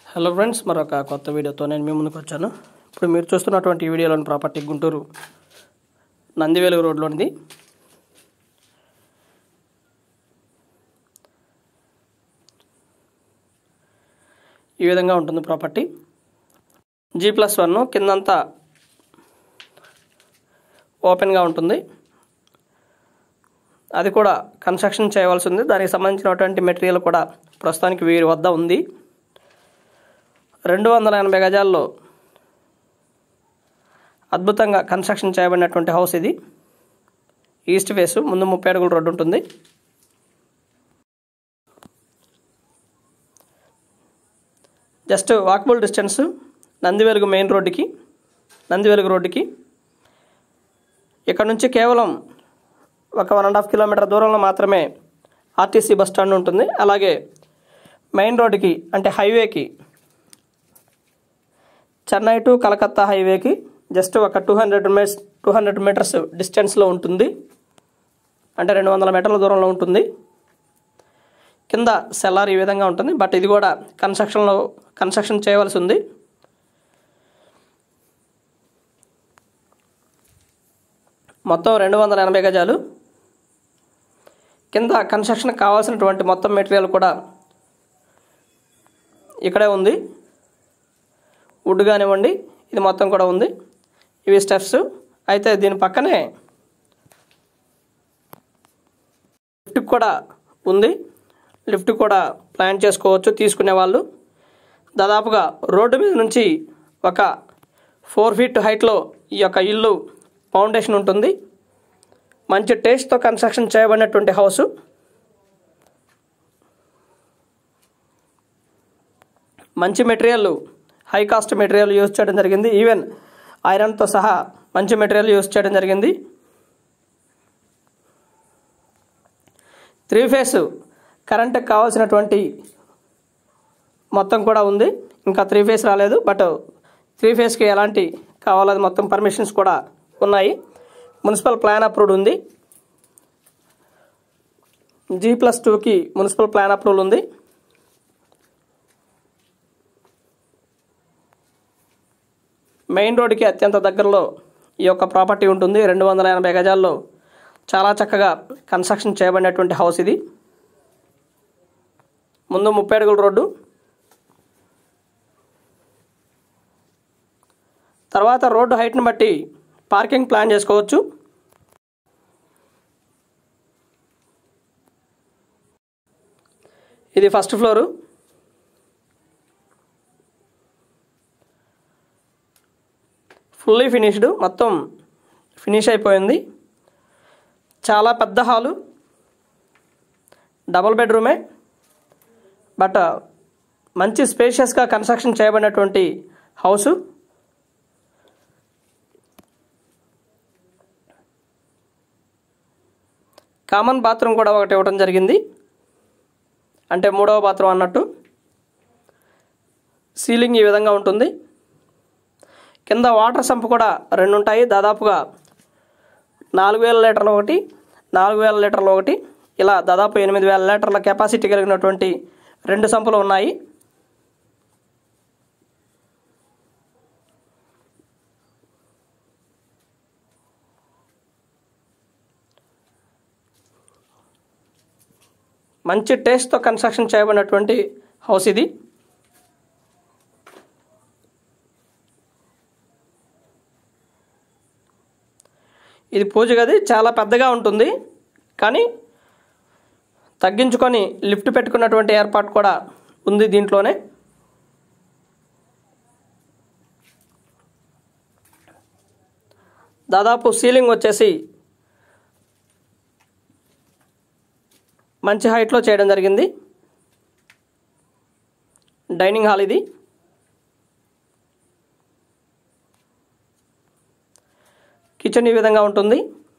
hello friends మరొక కొత్త వీడియోతో నేను మీ ముందుకు వచ్చాను ఇప్పుడు మీరు చూస్తున్నటువంటి ఈ వీడియోలోని ప్రాపర్టీ గుంటూరు నందివేలు రోడ్లోనిది ఈ విధంగా ఉంటుంది ప్రాపర్టీ జీ ప్లస్ వన్ కిందంతా ఓపెన్గా ఉంటుంది అది కూడా కన్స్ట్రక్షన్ చేయవలసి ఉంది దానికి సంబంధించినటువంటి మెటీరియల్ కూడా ప్రస్తుతానికి వీరి వద్ద ఉంది రెండు వందల ఎనభై గజాల్లో అద్భుతంగా కన్స్ట్రక్షన్ చేయబడినటువంటి హౌస్ ఇది ఈస్ట్ ఫేస్ ముందు ముప్పై అడుగుల రోడ్డు ఉంటుంది just walkable distance Nandivelugu main రోడ్డుకి నందివెలుగు రోడ్డుకి ఇక్కడ నుంచి కేవలం ఒక వన్ అండ్ హాఫ్ కిలోమీటర్ దూరంలో మాత్రమే ఆర్టీసీ బస్ స్టాండ్ ఉంటుంది అలాగే మెయిన్ రోడ్డుకి అంటే హైవేకి చెన్నై టు కలకత్తా హైవేకి జస్ట్ ఒక two hundred metres two hundred metres డిస్టెన్స్లో ఉంటుంది అంటే రెండు వందల మీటర్ల దూరంలో ఉంటుంది కింద సెల్లార్ ఈ విధంగా ఉంటుంది బట్ ఇది కూడా కన్స్ట్రక్షన్లో కన్స్ట్రక్షన్ చేయవలసి ఉంది మొత్తం రెండు వందల ఎనభై గజాలు కింద కన్స్ట్రక్షన్ కావాల్సినటువంటి మొత్తం మెటీరియల్ కూడా ఇక్కడే ఉంది వుడ్ కానివ్వండి ఇది మొత్తం కూడా ఉంది ఇవి స్టెప్స్ అయితే దీని పక్కనే లిఫ్ట్ కూడా ఉంది లిఫ్ట్ కూడా ప్లాన్ చేసుకోవచ్చు తీసుకునే వాళ్ళు దాదాపుగా రోడ్డు మీద నుంచి ఒక ఫోర్ ఫీట్ హైట్లో ఈ యొక్క ఇల్లు ఫౌండేషన్ ఉంటుంది మంచి టేస్ట్తో కన్స్ట్రక్షన్ చేయబడినటువంటి హౌసు మంచి material high cost material use చేయడం జరిగింది ఈవెన్ ఐరన్తో సహా మంచి మెటీరియల్ యూజ్ చేయడం జరిగింది త్రీ ఫేస్ కరెంట్కి కావాల్సినటువంటి మొత్తం కూడా ఉంది ఇంకా త్రీ ఫేస్ రాలేదు బట్ త్రీ ఫేస్కి ఎలాంటి కావాలో అది మొత్తం పర్మిషన్స్ కూడా ఉన్నాయి మున్సిపల్ ప్లాన్ అప్రూవ్డ్ ఉంది జీ ప్లస్ టూకి మున్సిపల్ ప్లాన్ అప్రూవల్ ఉంది మెయిన్ రోడ్డుకి అత్యంత దగ్గరలో ఈ యొక్క ప్రాపర్టీ ఉంటుంది రెండు వందల ఎనభై గజాల్లో చాలా చక్కగా కన్స్ట్రక్షన్ చేయబడినటువంటి హౌస్ ఇది ముందు ముప్పై అడుగుల రోడ్డు తర్వాత రోడ్డు హైట్ని బట్టి పార్కింగ్ ప్లాన్ చేసుకోవచ్చు ఇది ఫస్ట్ ఫ్లోరు ఫుల్లీ ఫినిష్డ్ మొత్తం ఫినిష్ అయిపోయింది చాలా పెద్ద హాలు డబుల్ బెడ్రూమే బట్ మంచి స్పేషియస్గా కన్స్ట్రక్షన్ చేయబడినటువంటి హౌసు కామన్ బాత్రూమ్ కూడా ఒకటి ఇవ్వడం జరిగింది అంటే మూడవ బాత్రూమ్ అన్నట్టు సీలింగ్ ఈ విధంగా ఉంటుంది కింద వాటర్ సంప్ కూడా రెండు ఉంటాయి దాదాపుగా నాలుగు వేల లీటర్లు ఒకటి నాలుగు వేల లీటర్లు ఒకటి ఇలా దాదాపు ఎనిమిది వేల లీటర్ల కెపాసిటీ కలిగినటువంటి రెండు సంపులు ఉన్నాయి మంచి టేస్ట్తో కన్స్ట్రక్షన్ చేయబడినటువంటి హౌస్ ఇది ఇది పూజ గది చాలా పెద్దగా ఉంటుంది కానీ తగ్గించుకొని లిఫ్ట్ పెట్టుకున్నటువంటి ఏర్పాటు కూడా ఉంది దీంట్లోనే దాదాపు సీలింగ్ వచ్చేసి మంచి హైట్లో చేయడం జరిగింది డైనింగ్ హాల్ ఇది కిచెన్ ఈ విధంగా ఉంటుంది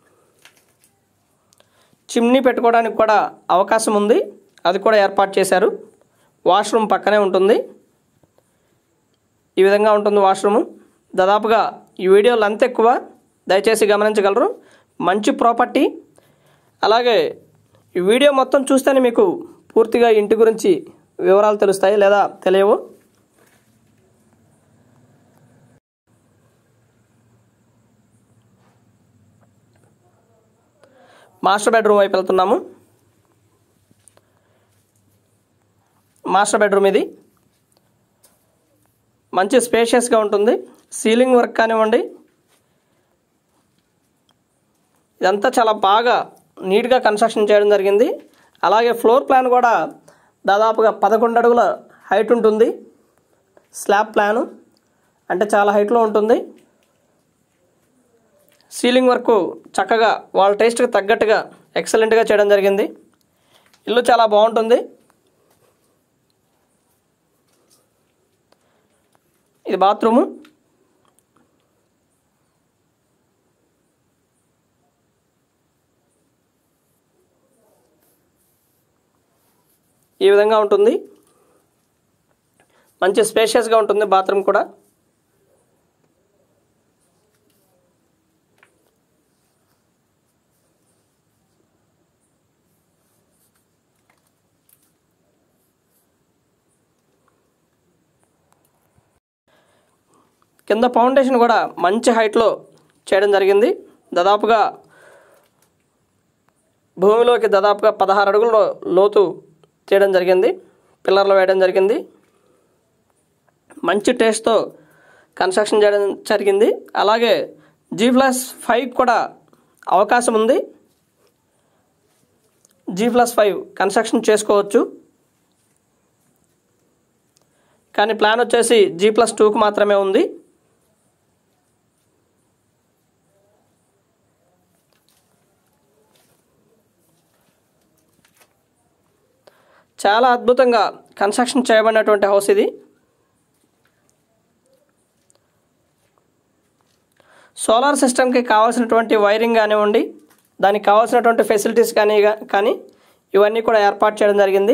చిమ్నీ పెట్టుకోవడానికి కూడా అవకాశం ఉంది అది కూడా ఏర్పాటు చేశారు వాష్రూమ్ పక్కనే ఉంటుంది ఈ విధంగా ఉంటుంది వాష్రూము దాదాపుగా ఈ వీడియో లెంత్ ఎక్కువ దయచేసి గమనించగలరు మంచి ప్రాపర్టీ అలాగే ఈ వీడియో మొత్తం చూస్తేనే మీకు పూర్తిగా ఇంటి గురించి వివరాలు తెలుస్తాయి లేదా తెలియవు మాస్టర్ బెడ్రూమ్ వైపు వెళ్తున్నాము మాస్టర్ బెడ్రూమ్ ఇది మంచి స్పేషియస్గా ఉంటుంది సీలింగ్ వర్క్ కానివ్వండి ఇదంతా చాలా బాగా నీట్గా కన్స్ట్రక్షన్ చేయడం జరిగింది అలాగే ఫ్లోర్ ప్లాన్ కూడా దాదాపుగా పదకొండు అడుగుల హైట్ ఉంటుంది స్లాబ్ ప్లాను అంటే చాలా హైట్లో ఉంటుంది సీలింగ్ వర్క్ చక్కగా వాళ్ళ టేస్ట్కి తగ్గట్టుగా ఎక్సలెంట్గా చేయడం జరిగింది ఇల్లు చాలా బాగుంటుంది ఇది బాత్రూము ఈ విధంగా ఉంటుంది మంచి స్పేషియస్గా ఉంటుంది బాత్రూమ్ కూడా కింద ఫౌండేషన్ కూడా మంచి హైట్లో చేయడం జరిగింది దాదాపుగా భూమిలోకి దాదాపుగా పదహారు అడుగుల లోతు చేయడం జరిగింది పిల్లర్లు వేయడం జరిగింది మంచి టేస్ట్తో కన్స్ట్రక్షన్ చేయడం జరిగింది అలాగే జీ ప్లస్ ఫైవ్ కూడా అవకాశం ఉంది జీ ప్లస్ ఫైవ్ కన్స్ట్రక్షన్ చేసుకోవచ్చు కానీ ప్లాన్ వచ్చేసి జీ ప్లస్ టూకి మాత్రమే ఉంది చాలా అద్భుతంగా కన్స్ట్రక్షన్ చేయబడినటువంటి హౌస్ ఇది సోలార్ సిస్టమ్కి కావాల్సినటువంటి వైరింగ్ కానివ్వండి దానికి కావాల్సినటువంటి ఫెసిలిటీస్ కానీ కానీ ఇవన్నీ కూడా ఏర్పాటు చేయడం జరిగింది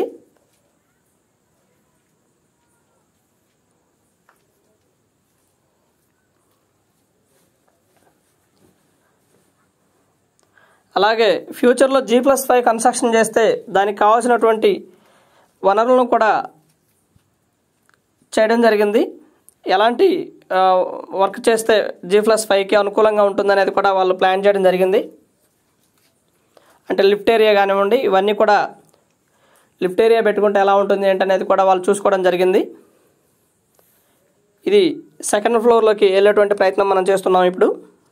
అలాగే ఫ్యూచర్లో జీ ప్లస్ ఫైవ్ కన్స్ట్రక్షన్ చేస్తే దానికి కావాల్సినటువంటి వనరులను కూడా చేయడం జరిగింది ఎలాంటి ఆ, వర్క్ చేస్తే జీ ప్లస్ ఫైవ్కి అనుకూలంగా ఉంటుందనేది కూడా వాళ్ళు ప్లాన్ చేయడం జరిగింది అంటే లిఫ్ట్ ఏరియా కానివ్వండి ఇవన్నీ కూడా లిఫ్ట్ ఏరియా పెట్టుకుంటే ఎలా ఉంటుంది ఏంటనేది కూడా వాళ్ళు చూసుకోవడం జరిగింది ఇది సెకండ్ ఫ్లోర్లోకి వెళ్ళేటువంటి ప్రయత్నం మనం చేస్తున్నాం ఇప్పుడు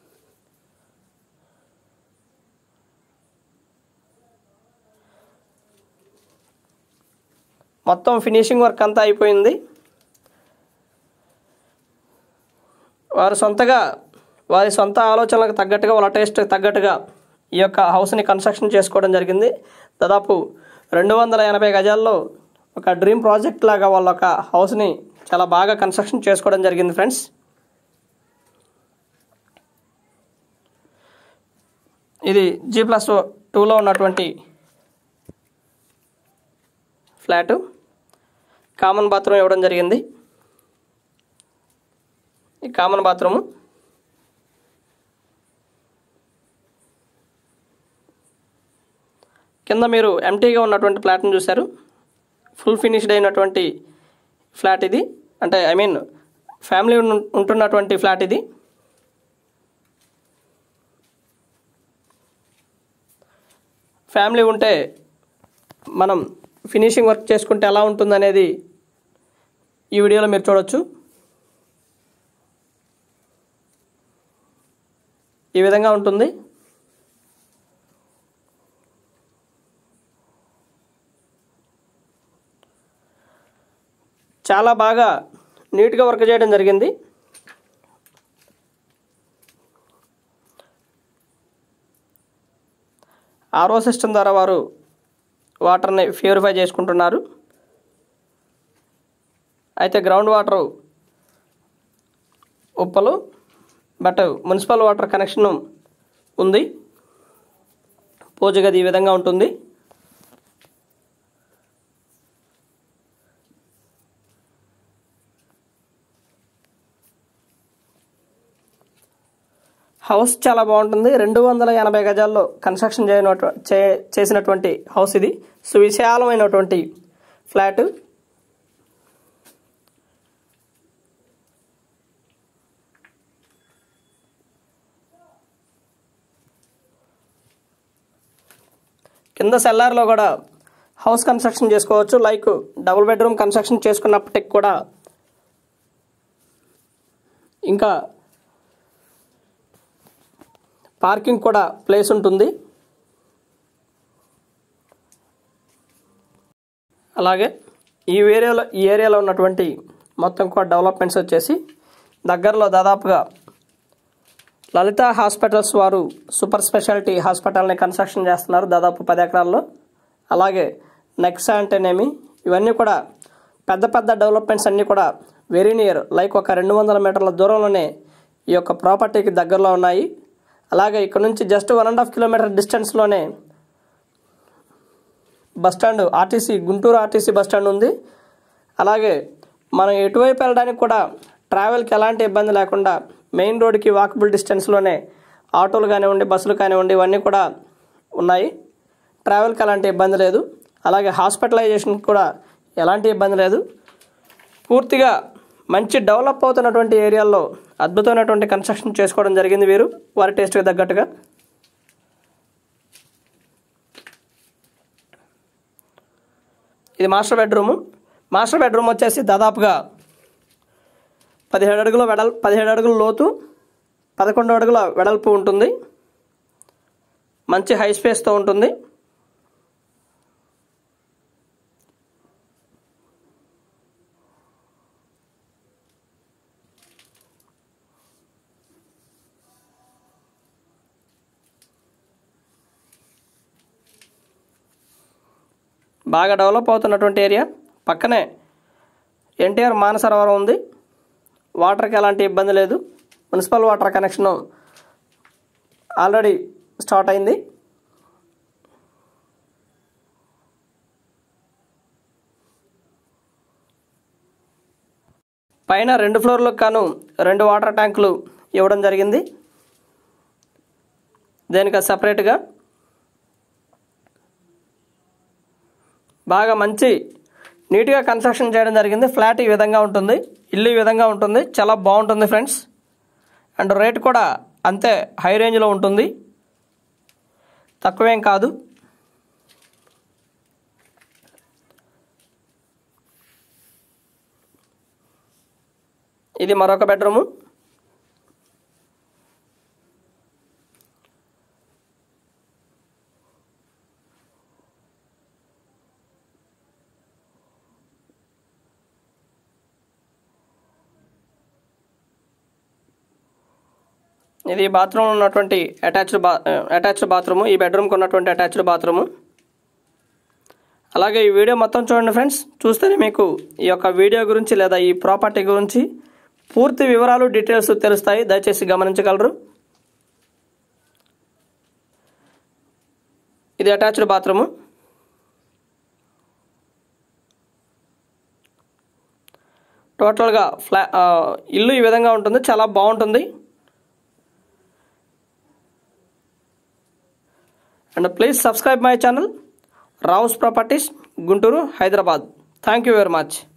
మొత్తం ఫినిషింగ్ వర్క్ అంతా అయిపోయింది వారు సొంతగా వారి సొంత ఆలోచనలకు తగ్గట్టుగా వాళ్ళ టేస్ట్ తగ్గట్టుగా ఈ యొక్క హౌస్ని కన్స్ట్రక్షన్ చేసుకోవడం జరిగింది దాదాపు రెండు వందల ఎనభై గజాల్లో ఒక డ్రీమ్ ప్రాజెక్ట్ లాగా వాళ్ళ ఒక హౌస్ని చాలా బాగా కన్స్ట్రక్షన్ చేసుకోవడం జరిగింది ఫ్రెండ్స్ ఇది జీ ప్లస్ టూలో ఉన్నటువంటి ఫ్లాటు కామన్ బాత్రూమ్ ఇవ్వడం జరిగింది ఈ కామన్ బాత్రూము కింద మీరు ఎంటీగా ఉన్నటువంటి ఫ్లాట్ని చూశారు ఫుల్ ఫినిష్డ్ అయినటువంటి ఫ్లాట్ ఇది అంటే ఐ మీన్ ఫ్యామిలీ ఉన్- ఉంటున్నటువంటి ఫ్లాట్ ఇది ఫ్యామిలీ ఉంటే మనం ఫినిషింగ్ వర్క్ చేసుకుంటే ఎలా ఉంటుందనేది ఈ వీడియోలో మీరు చూడొచ్చు ఈ విధంగా ఉంటుంది చాలా బాగా నీట్గా వర్క్ చేయడం జరిగింది ఆర్ఓ సిస్టమ్ ద్వారా వారు వాటర్ని ప్యూరిఫై చేసుకుంటున్నారు అయితే గ్రౌండ్ వాటర్ ఉప్పలు బట్ మున్సిపల్ వాటర్ కనెక్షన్ ఉంది పూజ గది ఈ విధంగా ఉంటుంది హౌస్ చాలా బాగుంటుంది రెండు వందల ఎనభై గజాల్లో కన్స్ట్రక్షన్ చేయనటు చే చేసినటువంటి హౌస్ ఇది సువిశాలమైనటువంటి ఫ్లాట్ కింద సెల్లార్లో కూడా హౌస్ కన్స్ట్రక్షన్ చేసుకోవచ్చు లైక్ డబుల్ బెడ్రూమ్ కన్స్ట్రక్షన్ చేసుకున్నప్పటికి కూడా ఇంకా పార్కింగ్ కూడా ప్లేస్ ఉంటుంది అలాగే ఈ ఏరియాలో ఈ ఏరియాలో ఉన్నటువంటి మొత్తం కూడా డెవలప్మెంట్స్ వచ్చేసి దగ్గరలో దాదాపుగా లలిత హాస్పిటల్స్ వారు సూపర్ స్పెషాలిటీ హాస్పిటల్ని కన్స్ట్రక్షన్ చేస్తున్నారు దాదాపు పది ఎకరాల్లో అలాగే నెక్సా అంటేనేమి ఇవన్నీ కూడా పెద్ద పెద్ద డెవలప్మెంట్స్ అన్నీ కూడా వెరీ నియర్ లైక్ ఒక రెండు వందల మీటర్ల దూరంలోనే ఈ యొక్క ప్రాపర్టీకి దగ్గరలో ఉన్నాయి అలాగే ఇక్కడ నుంచి just one and half kilometre డిస్టెన్స్లోనే bus stand RTC Guntur RTC bus stand ఉంది అలాగే మనం ఎటువైపు వెళ్ళడానికి కూడా ట్రావెల్కి ఎలాంటి ఇబ్బంది లేకుండా మెయిన్ రోడ్కి వాకబుల్ డిస్టెన్స్లోనే ఆటోలు కానివ్వండి బస్సులు కానివ్వండి ఇవన్నీ కూడా ఉన్నాయి ట్రావెల్కి ఎలాంటి ఇబ్బంది లేదు అలాగే హాస్పిటలైజేషన్కి కూడా ఎలాంటి ఇబ్బంది లేదు పూర్తిగా మంచి డెవలప్ అవుతున్నటువంటి ఏరియాల్లో అద్భుతమైనటువంటి కన్స్ట్రక్షన్ చేసుకోవడం జరిగింది వీరు వారి టేస్ట్కి తగ్గట్టుగా ఇది మాస్టర్ బెడ్రూము మాస్టర్ బెడ్రూమ్ వచ్చేసి దాదాపుగా పదిహేడు అడుగుల వెడల్ పదిహేడు అడుగుల లోతు పదకొండు అడుగుల వెడల్పు ఉంటుంది మంచి హై స్పేస్తో ఉంటుంది బాగా డెవలప్ అవుతున్నటువంటి ఏరియా పక్కనే ఎన్టీఆర్ మానసరోవరం ఉంది వాటర్కి ఎలాంటి ఇబ్బంది లేదు municipal water connection already start అయింది పైన రెండు ఫ్లోర్లకు కాను రెండు వాటర్ ట్యాంకులు ఇవ్వడం జరిగింది దేనికి సపరేట్గా బాగా మంచి నీట్గా కన్స్ట్రక్షన్ చేయడం జరిగింది ఫ్లాట్ ఈ విధంగా ఉంటుంది ఇల్లు ఈ విధంగా ఉంటుంది చాలా బాగుంటుంది ఫ్రెండ్స్ అండ్ రేట్ కూడా అంతే హై రేంజ్లో ఉంటుంది తక్కువేం కాదు ఇది మరొక బెడ్రూము ఇది బాత్రూమ్ ఉన్నటువంటి అటాచ్డ్ బా అటాచ్డ్ బాత్రూము ఈ బెడ్రూమ్కి ఉన్నటువంటి అటాచ్డ్ బాత్రూము అలాగే ఈ వీడియో మొత్తం చూడండి ఫ్రెండ్స్ చూస్తేనే మీకు ఈ యొక్క వీడియో గురించి లేదా ఈ ప్రాపర్టీ గురించి పూర్తి వివరాలు డీటెయిల్స్ తెలుస్తాయి దయచేసి గమనించగలరు ఇది అటాచ్డ్ బాత్రూము టోటల్గా ఫ్లా ఆ, ఇల్లు ఈ విధంగా ఉంటుంది చాలా బాగుంటుంది and please subscribe my channel Rao's properties Guntur Hyderabad thank you very much